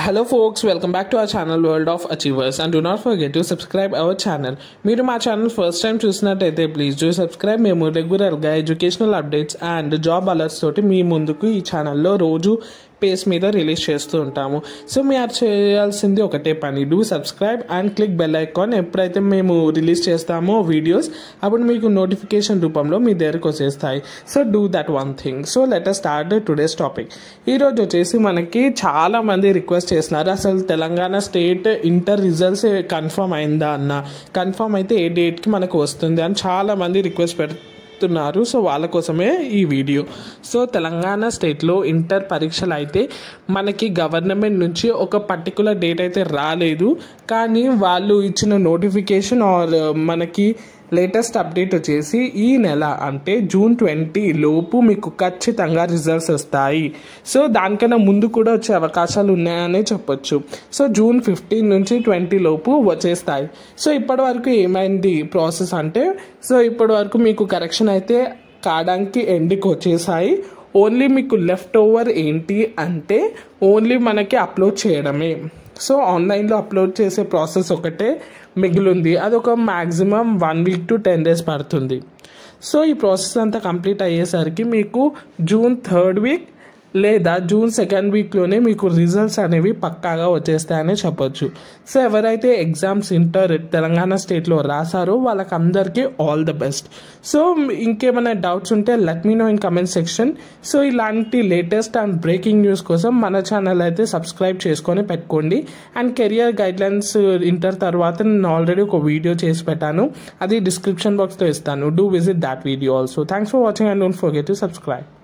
Hello folks, welcome back to our channel World of Achievers and do not forget to subscribe our channel. మీరు మా channel first time చూసినట్టయితే please do subscribe మేము రెగ్యులర్గా educational updates and job alerts తోటి మీ ముందుకు ఈ ఛానల్లో రోజు పేస్ మీద రిలీజ్ చేస్తూ ఉంటాము సో మీరు చేయాల్సింది ఒకటే పని do subscribe and click bell icon ఎప్పుడైతే మేము రిలీజ్ చేస్తామో వీడియోస్ అప్పుడు మీకు నోటిఫికేషన్ రూపంలో మీ దగ్గరకు వచ్చేస్తాయి so do that one thing so let start today's topic ఈరోజు వచ్చేసి మనకి చాలా మంది రిక్వెస్ట్ చేస్తున్నారు అసలు Telangana state inter results confirm అయిందా అన్న కన్ఫర్మ్ అయితే ఏ డేట్కి మనకు వస్తుంది అని చాలా మంది రిక్వెస్ట్ పెడుతున్నారు చెప్తున్నారు సో వాళ్ళ కోసమే ఈ వీడియో సో తెలంగాణ స్టేట్లో ఇంటర్ పరీక్షలు అయితే మనకి గవర్నమెంట్ నుంచి ఒక పర్టికులర్ డేట్ అయితే రాలేదు కానీ వాళ్ళు ఇచ్చిన నోటిఫికేషన్ ఆర్ మనకి లేటెస్ట్ అప్డేట్ వచ్చేసి ఈ నెల అంటే జూన్ ట్వంటీ లోపు మీకు ఖచ్చితంగా రిజల్ట్స్ వస్తాయి సో దానికన్నా ముందు కూడా వచ్చే అవకాశాలు ఉన్నాయనే చెప్పొచ్చు సో జూన్ ఫిఫ్టీన్ నుంచి ట్వంటీ లోపు వచ్చేస్తాయి సో ఇప్పటి వరకు ఏమైంది ప్రాసెస్ అంటే సో ఇప్పటి వరకు మీకు కరెక్షన్ అయితే కావడానికి ఎండ్కి వచ్చేసాయి ఓన్లీ మీకు లెఫ్ట్ ఓవర్ ఏంటి అంటే ఓన్లీ మనకి అప్లోడ్ చేయడమే సో ఆన్లైన్లో అప్లోడ్ చేసే ప్రాసెస్ ఒకటే మిగిలింది అది ఒక maximum one week to ten days పడుతుంది సో ఈ ప్రాసెస్ అంతా కంప్లీట్ అయ్యేసరికి మీకు జూన్ థర్డ్ వీక్ లేదా జూన్ సెకండ్ వీక్లోనే మీకు రిజల్ట్స్ అనేవి పక్కాగా వచ్చేస్తాయని చెప్పొచ్చు సో ఎవరైతే ఎగ్జామ్స్ ఇంటర్ తెలంగాణ స్టేట్లో రాసారో వాళ్ళకి అందరికీ ఆల్ ద బెస్ట్ సో ఇంకేమైనా డౌట్స్ ఉంటే let me know in comment section so ఇలాంటి లేటెస్ట్ అండ్ బ్రేకింగ్ న్యూస్ కోసం మన ఛానల్ అయితే సబ్స్క్రైబ్ చేసుకొని పెట్టుకోండి అండ్ కెరియర్ గైడ్లైన్స్ ఇంటర్ తర్వాత నేను ఆల్రెడీ ఒక వీడియో చేసి పెట్టాను అది డిస్క్రిప్షన్ బాక్స్లో ఇస్తాను do visit that video also thanks for watching and don't forget to subscribe